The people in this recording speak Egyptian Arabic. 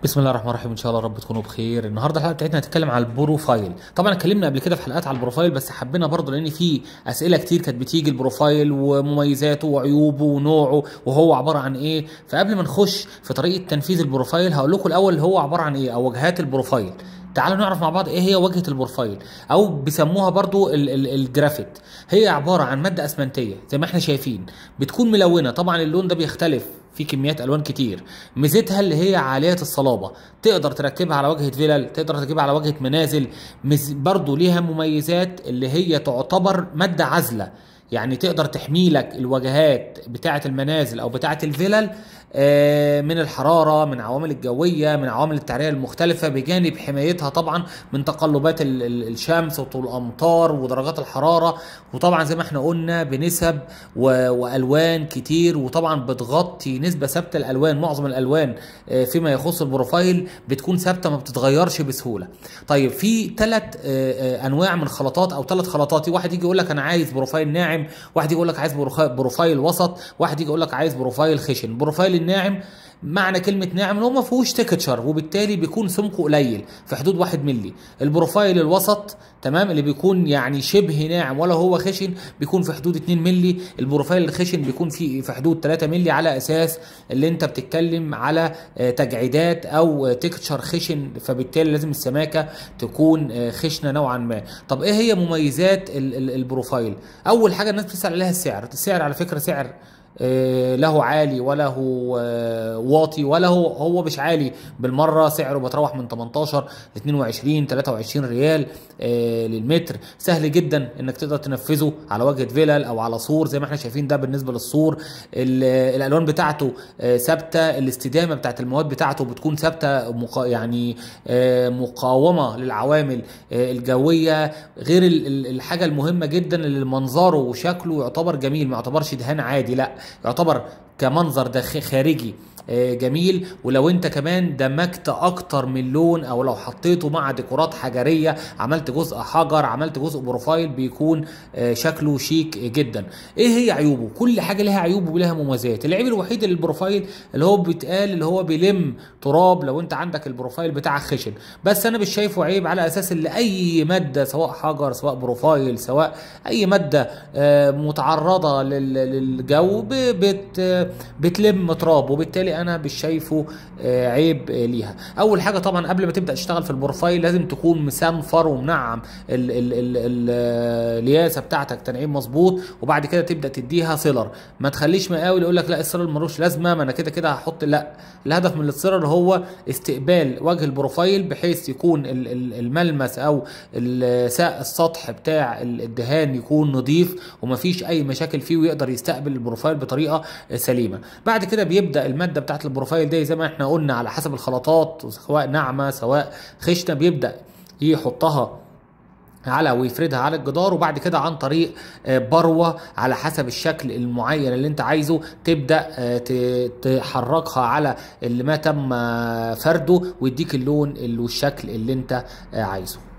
بسم الله الرحمن الرحيم ان شاء الله رب تكونوا بخير النهارده الحلقه بتاعتنا هتتكلم على البروفايل طبعا اتكلمنا قبل كده في حلقات على البروفايل بس حبينا برضه لان في اسئله كتير كانت بتيجي البروفايل ومميزاته وعيوبه ونوعه وهو عباره عن ايه فقبل ما نخش في طريقه تنفيذ البروفايل هقول لكم الاول هو عباره عن ايه او واجهات البروفايل تعالوا نعرف مع بعض ايه هي واجهه البروفايل او بيسموها برضو ال- ال- الجرافيت هي عباره عن ماده اسمنتيه زي ما احنا شايفين بتكون ملونه طبعا اللون ده بيختلف في كميات الوان كتير ميزتها اللي هي عاليه الصلابه تقدر تركبها على واجهه فيلل تقدر تركبها على واجهه منازل مز- برضو ليها مميزات اللي هي تعتبر ماده عازله يعني تقدر تحمي لك الواجهات بتاعه المنازل او بتاعه الفلل آه، من الحراره من عوامل الجويه من عوامل التعريه المختلفه بجانب حمايتها طبعا من تقلبات ال- ال- الشمس والامطار ودرجات الحراره وطبعا زي ما احنا قلنا بنسب و- والوان كتير وطبعا بتغطي نسبه ثابته الالوان معظم الالوان آه، فيما يخص البروفايل بتكون ثابته ما بتتغيرش بسهوله طيب في ثلاث انواع من خلطات او ثلاث خلطات واحد يجي يقول لك انا عايز بروفايل ناعم واحد يجي يقول لك عايز بروخا- بروفايل وسط واحد يجي يقول لك عايز بروفايل خشن بروفايل الناعم معنى كلمة ناعم ان هو ما فيهوش تكتشر وبالتالي بيكون سمكه قليل في حدود واحد ملي البروفايل الوسط تمام اللي بيكون يعني شبه ناعم ولا هو خشن بيكون في حدود 2 ملي البروفايل الخشن بيكون في في حدود 3 ملي على اساس اللي انت بتتكلم على آه، تجعيدات او آه، تكتشر خشن فبالتالي لازم السماكه تكون آه، خشنه نوعا ما طب ايه هي مميزات ال- ال- البروفايل اول حاجه الناس بتسال عليها السعر السعر على فكره سعر آه، له عالي وله آه، واطي وله هو مش عالي بالمره سعره بيتراوح من 18 ل 22 23 ريال آه، للمتر سهل جدا انك تقدر تنفذه على واجهه فيلل او على سور زي ما احنا شايفين ده بالنسبه للسور ال- الالوان بتاعته آه، ثابته الاستدامه بتاعت المواد بتاعته بتكون ثابته مقا- يعني آه، مقاومه للعوامل آه، الجويه غير ال- ال- الحاجه المهمه جدا اللي منظره وشكله يعتبر جميل ما يعتبرش دهان عادي لا يعتبر كمنظر ده خارجي آه، جميل ولو انت كمان دمجت اكتر من لون او لو حطيته مع ديكورات حجريه عملت جزء حجر عملت جزء بروفايل بيكون آه، شكله شيك جدا ايه هي عيوبه كل حاجه لها عيوب ولها مميزات العيب الوحيد للبروفايل اللي هو بيتقال اللي هو بيلم تراب لو انت عندك البروفايل بتاعك خشن بس انا مش شايفه عيب على اساس ان اي ماده سواء حجر سواء بروفايل سواء اي ماده آه، متعرضه لل- للجو ب- بت بتلم تراب وبالتالي انا مش شايفه آه، عيب آه، ليها اول حاجه طبعا قبل ما تبدا تشتغل في البروفايل لازم تكون مسنفر ومنعم ال- ال- ال- ال- الياسه بتاعتك تنعيم مظبوط وبعد كده تبدا تديها سيلر ما تخليش مقاول يقول لك لا السيلر ملوش لازمه ما انا كده كده هحط لا الهدف من السيلر هو استقبال وجه البروفايل بحيث يكون ال- ال- الملمس او ال- ساق السطح بتاع ال- الدهان يكون نظيف ومفيش اي مشاكل فيه ويقدر يستقبل البروفايل بطريقه سليمه بعد كده بيبدا الماده بتاعت البروفايل دي زي ما احنا قلنا على حسب الخلطات سواء ناعمه سواء خشنه بيبدا يحطها على ويفردها على الجدار وبعد كده عن طريق آه، بروه على حسب الشكل المعين اللي انت عايزه تبدا آه، ت- تحركها على اللي ما تم آه، فرده ويديك اللون ال- والشكل اللي انت آه، عايزه